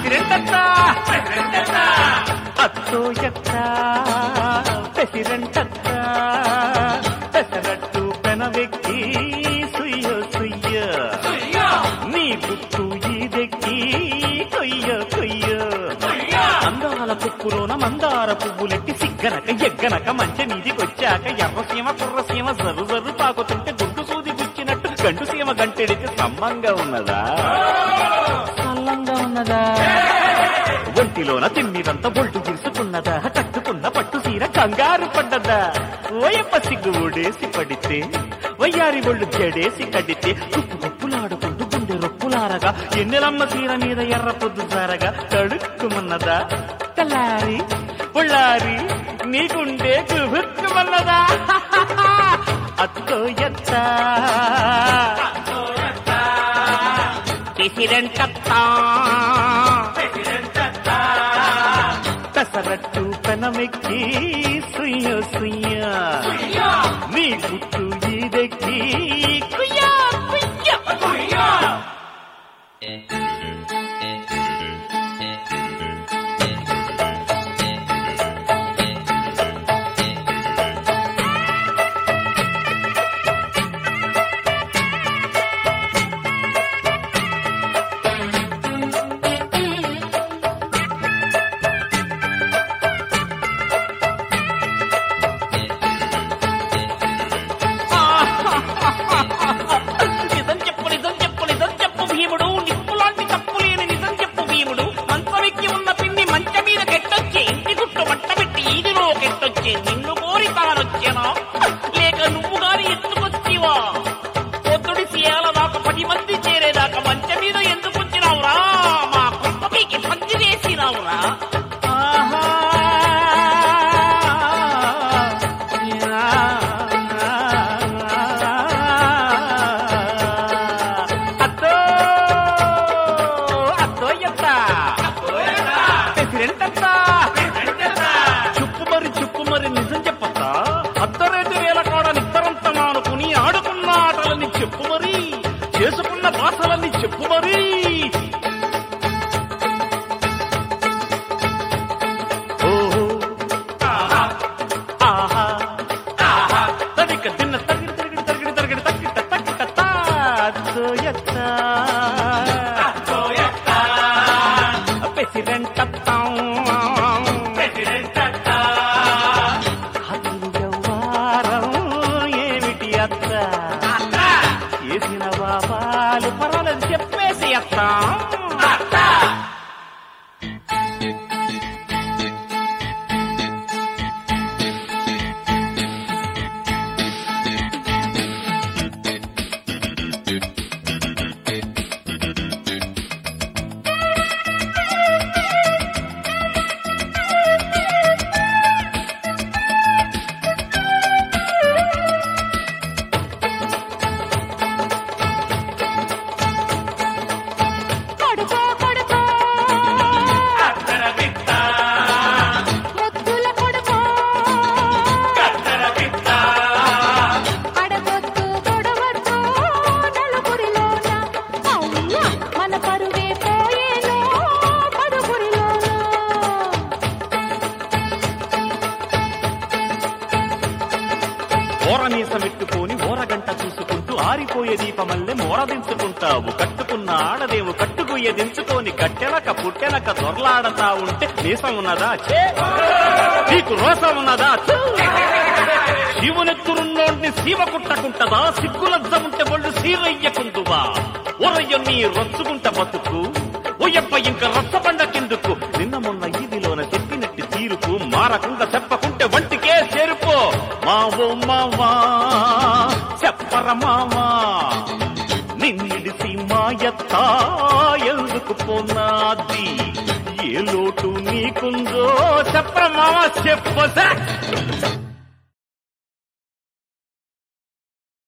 President అత్తో ఎత్త president pesarattu పెనవెక్కి సుయ్య సుయ్య నీ గుట్టు ఈదెక్కి కొయ్య కొయ్య అందాల పుప్పులోన మందార పువ్వులెట్టి సిగ్గనక ఎగ్గనక మంచె మీదికొచ్చాక ఎర్రసీమ కుర్రసీమ జరు జరు తాకుతుంటే గుడ్డు సూది గుచ్చినట్టు గండు సీమ గంటెడితే సమ్మంగా ఉన్నదా సల్లంగా ఉన్నదా ఒంటిలోన తిమ్మిదంతా బొల్టు తీసుకున్నదా కట్టుకున్న పట్టు సీర కంగారు పడ్డదా ఓయప్ప సిగ్గు ఊడేసి పడితే వయ్యారి ఒళ్ళు జడేసి కడితే కుప్పు కుప్పులాడుకుంటూ గుండె రొప్పులారగా ఎన్నెలమ్మ సీర మీద ఎర్ర పొద్దు జారగా తడుక్కుమన్నదా తెల్లారి పొళ్ళారి నీకుండే కుహుక్కుమన్నదా అత్తో ఎత్త ప్రెసిడెంట్ అత్తా పెసరట్టు పెనమెక్కి సుయ్య సుయ్య నీ గుట్టు ఈదెక్కి కుయ్యా కుయ్యా నిజం చెప్పు నిజం చెప్పు నిజం చెప్పు భీముడు నిప్పులాంటి తప్పు లేని నిజం చెప్పు భీముడు మంచమెక్కి ఉన్న పిన్ని మంచ మీద కెట్టొచ్చే ఇంటి గుట్టు మట్టబెట్టి ఈదిలో కెట్టొచ్చే నిన్ను కోరి తానొచ్చేనా లేక నువ్వు గాని ఎత్తుకొచ్చివా పొద్దుడి సీయాల దాకా పది మంది చేరేదాకా మంచ మీద ఎందుకు వచ్చినావురా మా కుప్పకి పంది వేసినావురా అత్తో అత్తో ఎత్త ప్రెసిడెంట్ అత్త చుప్పు మరి చుప్పు మరి నిజం చెప్పత్తా అర్ధరేటు వేల కాడ నిద్దరంత మానుకుని ఆడుకున్న ఆటలని చెప్పు మరి చేసుకున్న భాషలని చెప్పు మరి ఓహో ఆహా ఆహా తడిక తిన్న తగిడి తగిడి తగిడి తగిడి తగిట తగిట తాతో ఎత్త ప్రెసిడెంట్ అత్తాం అసలు వ్యవహారం ఏమిటి అత్త చేసిన బాబాలు పర్వాలేదు చెప్పేసి అత్తాం కొడుకో కొడుకో ముద్దుల కొడుకో అడగొద్దు గొడవద్దు నలుగురిలోన అవునా మన పరువే పోయేలో పరుగురిలోన ఓరమీసమెట్టుకొని ఓరగంట చూసుకుంటూ ఆరిపోయే దీపమల్లె మోరదించుకుంటావు కట్టుకున్న ఆడదేవు కట్టుకుయ్య దించుకొని కట్టెలక పుట్టెలక దొరలాడతా ఉంటే మీసం ఉన్నదా ఛే! నీకు రోసం ఉన్నదా ఛే! శివునెత్తురున్నోడిని సీమ కుట్టకుంటదా సిగ్గులజ్జ ఉంటే ఒళ్ళు సీరయ్యకుందువా ఒరయ్య నీ రొచ్చుకుంట బతుకు ఒయ్యప్ప ఇంక రచ్చబండకెందుకు నిన్న మొన్న ఈదిలోన చెప్పినట్టు తీరుకు మారకుండా చెప్పకుంటే వంటికే చేరుకో మావో మావా చెప్పర మావా నిన్నిడిసి మాయత్త ఎందుకు పోనాది ఏ లోటు నీకుందో చెప్పర మావా చెప్ప